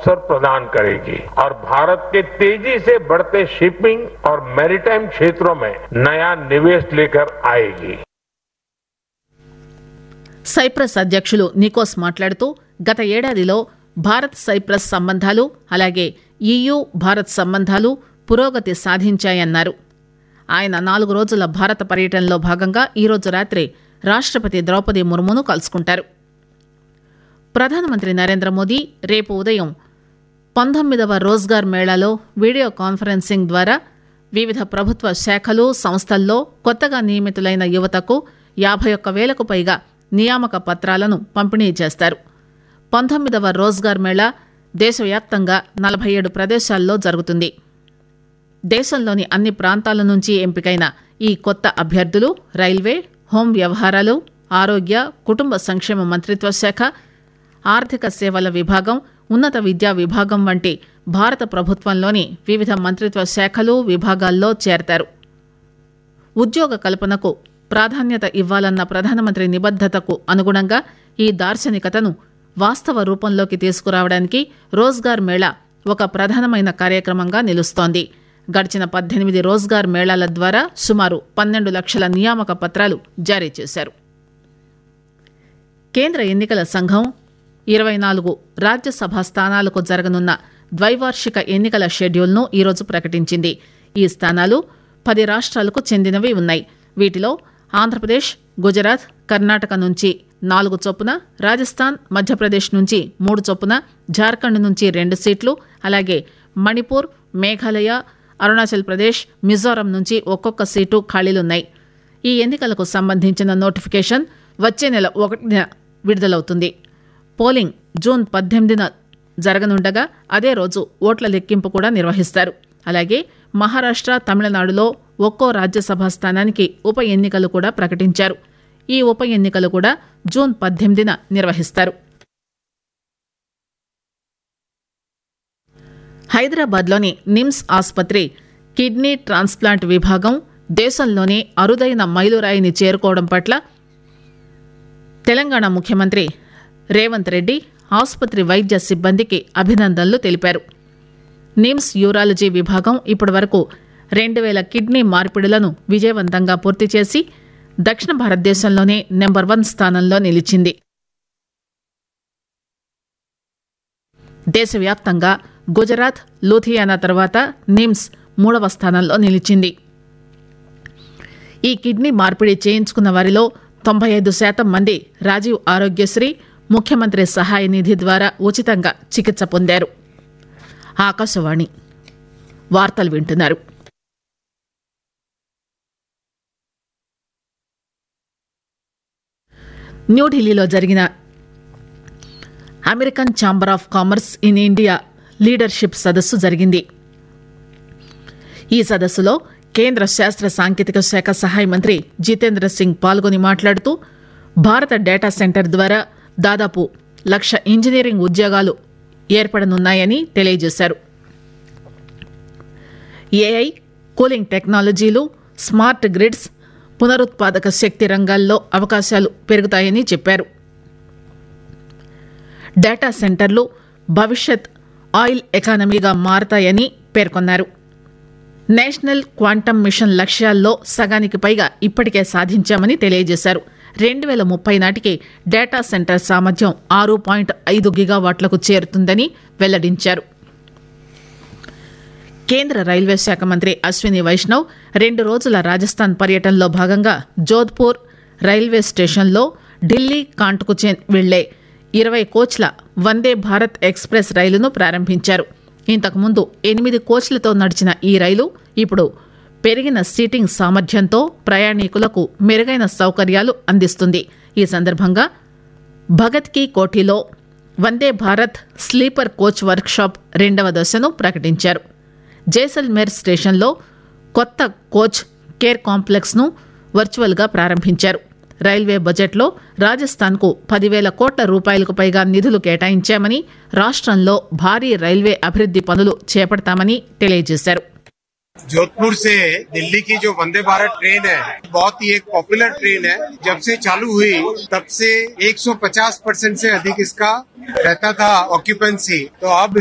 अवसर प्रदान करेगी और भारत के तेजी से बढ़ते शिपिंग और मैरीटाइम क्षेत्रों में नया निवेश लेकर आएगी సైప్రస్ అధ్యక్షులు నికోస్ మాట్లాడుతూ గత ఏడాదిలో భారత్ సైప్రస్ సంబంధాలు అలాగే ఈయూ భారత్ సంబంధాలు పురోగతి సాధించాయన్నారు ఆయన నాలుగు రోజుల భారత పర్యటనలో భాగంగా ఈరోజు రాత్రి రాష్టపతి ద్రౌపది ముర్మును కలుసుకుంటారు ప్రధానమంత్రి నరేంద్ర మోదీ రేపు ఉదయం పంతొమ్మిదవ రోజ్గార్ మేళాలో వీడియో కాన్ఫరెన్సింగ్ ద్వారా వివిధ ప్రభుత్వ శాఖలు సంస్థల్లో కొత్తగా నియమితులైన యువతకు యాభై ఒక్క వేలకు పైగా నియామక పత్రాలను పంపిణీ చేస్తారు పంతొమ్మిదవ రోజ్గార్ మేళా దేశవ్యాప్తంగా నలభై ఏడు ప్రదేశాల్లో జరుగుతుంది దేశంలోని అన్ని ప్రాంతాల నుంచి ఎంపికైన ఈ కొత్త అభ్యర్థులు రైల్వే హోం వ్యవహారాలు ఆరోగ్య కుటుంబ సంక్షేమ మంత్రిత్వ శాఖ ఆర్థిక సేవల విభాగం ఉన్నత విద్యా విభాగం వంటి భారత ప్రభుత్వంలోని వివిధ మంత్రిత్వ శాఖలు విభాగాల్లో చేరతారు ఉద్యోగ కల్పనకు ప్రాధాన్యత ఇవ్వాలన్న ప్రధానమంత్రి నిబద్దతకు అనుగుణంగా ఈ దార్శనికతను వాస్తవ రూపంలోకి తీసుకురావడానికి రోజ్గార్ మేళా ఒక ప్రధానమైన కార్యక్రమంగా నిలుస్తోంది గడిచిన పద్దెనిమిది రోజ్గార్ మేళాల ద్వారా సుమారు పన్నెండు లక్షల నియామక పత్రాలు జారీ చేశారు కేంద్ర ఎన్నికల సంఘం ఇరవై నాలుగు రాజ్యసభ స్థానాలకు జరగనున్న ద్వైవార్షిక ఎన్నికల షెడ్యూల్ను ఈరోజు ప్రకటించింది ఈ స్థానాలు పది రాష్ట్రాలకు చెందినవి ఉన్నాయి వీటిలో ఆంధ్రప్రదేశ్ గుజరాత్ కర్ణాటక నుంచి నాలుగు చొప్పున రాజస్థాన్ మధ్యప్రదేశ్ నుంచి మూడు చొప్పున జార్ఖండ్ నుంచి రెండు సీట్లు అలాగే మణిపూర్ మేఘాలయ అరుణాచల్ ప్రదేశ్ మిజోరం నుంచి ఒక్కొక్క సీటు ఖాళీలున్నాయి ఈ ఎన్నికలకు సంబంధించిన నోటిఫికేషన్ వచ్చే నెల ఒకటిన విడుదలవుతుంది పోలింగ్ జూన్ పద్దెనిమిదిన జరగనుండగా అదే రోజు ఓట్ల లెక్కింపు కూడా నిర్వహిస్తారు అలాగే మహారాష్ట్ర తమిళనాడులో ఒక్కో రాజ్యసభ స్థానానికి ఉప ఎన్నికలు కూడా ప్రకటించారు ఈ ఉప ఎన్నికలు కూడా జూన్ పద్దెనిమిదిన నిర్వహిస్తారు హైదరాబాద్లోని నిమ్స్ ఆసుపత్రి కిడ్నీ ట్రాన్స్ప్లాంట్ విభాగం దేశంలోనే అరుదైన మైలురాయిని చేరుకోవడం పట్ల తెలంగాణ ముఖ్యమంత్రి రేవంత్ రెడ్డి ఆసుపత్రి వైద్య సిబ్బందికి అభినందనలు తెలిపారు నిమ్స్ యూరాలజీ విభాగం ఇప్పటివరకు రెండు వేల కిడ్నీ మార్పిడులను విజయవంతంగా పూర్తి చేసి దక్షిణ భారతదేశంలోనే నెంబర్ వన్ స్థానంలో నిలిచింది దేశవ్యాప్తంగా గుజరాత్ లూథియానా తర్వాత నిమ్స్ మూడవ స్థానంలో నిలిచింది ఈ కిడ్నీ మార్పిడి చేయించుకున్న వారిలో తొంభై ఐదు శాతం మంది రాజీవ్ ఆరోగ్యశ్రీ ముఖ్యమంత్రి సహాయ నిధి ద్వారా ఉచితంగా చికిత్స పొందారు ఆకాశవాణి వార్తలు వింటున్నారు న్యూఢిల్లీలో జరిగిన American Chamber of Commerce in India leadership సదస్సు జరిగింది ఈ సదస్సులో కేంద్ర శాస్త్ర సాంకేతిక శాఖ సహాయ మంత్రి జితేంద్ర సింగ్ పాల్గొని మాట్లాడుతూ భారత డేటా సెంటర్ ద్వారా దాదాపు లక్ష ఇంజనీరింగ్ ఉద్యోగాలు ఏర్పడనున్నాయని తెలియజేశారు ఏఐ కూలింగ్ టెక్నాలజీలు స్మార్ట్ గ్రిడ్స్ పునరుత్పాదక శక్తి రంగాల్లో అవకాశాలు పెరుగుతాయని చెప్పారు డేటా సెంటర్లు భవిష్యత్ ఆయిల్ ఎకానమీగా మారతాయని పేర్కొన్నారు నేషనల్ క్వాంటమ్ మిషన్ లక్ష్యాల్లో సగానికి పైగా ఇప్పటికే సాధించామని తెలియజేశారు రెండు వేల ముప్పై నాటికి డేటా సెంటర్ సామర్థ్యం ఆరు పాయింట్ ఐదు గిగావాట్లకు చేరుతుందని వెల్లడించారు కేంద్ర రైల్వే శాఖ మంత్రి అశ్విని వైష్ణవ్ రెండు రోజుల రాజస్థాన్ పర్యటనలో భాగంగా జోధ్పూర్ రైల్వే స్టేషన్లో ఢిల్లీ కాంట్కు వెళ్లే ఇరవై కోచ్ల వందే భారత్ ఎక్స్ప్రెస్ రైలును ప్రారంభించారు ఇంతకుముందు ఎనిమిది కోచ్లతో నడిచిన ఈ రైలు ఇప్పుడు పెరిగిన సీటింగ్ సామర్థ్యంతో ప్రయాణికులకు మెరుగైన సౌకర్యాలు అందిస్తుంది ఈ సందర్భంగా భగత్ కీ కోఠీలో Vande Bharat sleeper coach workshop రెండవ దశను ప్రకటించారు జైసల్మేర్ స్టేషన్లో కొత్త కోచ్ కేర్ కాంప్లెక్స్ను వర్చువల్గా ప్రారంభించారు రైల్వే బడ్జెట్లో రాజస్థాన్కు పదివేల కోట్ల రూపాయలకు పైగా నిధులు కేటాయించామని రాష్ట్రంలో భారీ రైల్వే అభివృద్ది పనులు చేపడతామని తెలియజేశారు जोधपुर से दिल्ली की जो वंदे भारत ट्रेन है बहुत ही एक पॉपुलर ट्रेन है जब से चालू हुई तब से 150 परसेंट से अधिक इसका रहता था ऑक्यूपेंसी तो अब